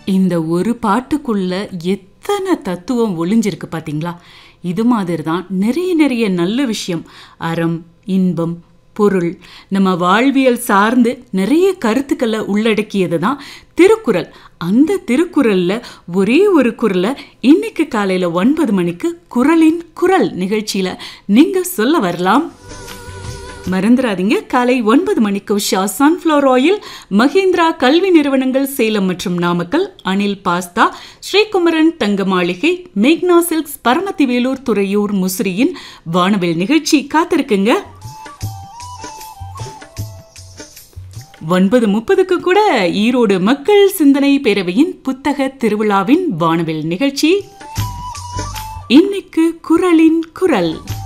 இந்த ஒரு பாட்டுக்குள்ள எத்தனை தத்துவம் ஒளிஞ்சிருக்கு பாத்தீங்களா இது மாதிரி தான் நிறைய நிறைய நல்ல விஷயம் அறம் இன்பம் பொருள் நம்ம வாழ்வியல் சார்ந்து நிறைய கருத்துக்களை உள்ளடக்கியது தான் திருக்குறள் அந்த திருக்குறள்ல ஒரே ஒரு குரலை இன்னைக்கு காலையில ஒன்பது மணிக்கு குரலின் குரல் நிகழ்ச்சியில நீங்க சொல்ல வரலாம் மறந்துடாதீங்க காலை ஒன்பது மணிக்கு உஷா சன்ஃப்ளவர் ஆயில் மஹிந்திரா கல்வி நிறுவனங்கள் சேலம் மற்றும் நாமக்கல் அனில் பாஸ்தா ஸ்ரீகுமரன் தங்க மாளிகை மேக்னா சில்க்ஸ் பரமத்தி வேலூர் துறையூர் முசிறியின் வானவில் நிகழ்ச்சி காத்திருக்குங்க ஒன்பது முப்பதுக்கு கூட ஈரோடு மக்கள் சிந்தனை பேரவையின் புத்தக திருவிழாவின் வானவில் நிகழ்ச்சி இன்னைக்கு குரலின் குரல்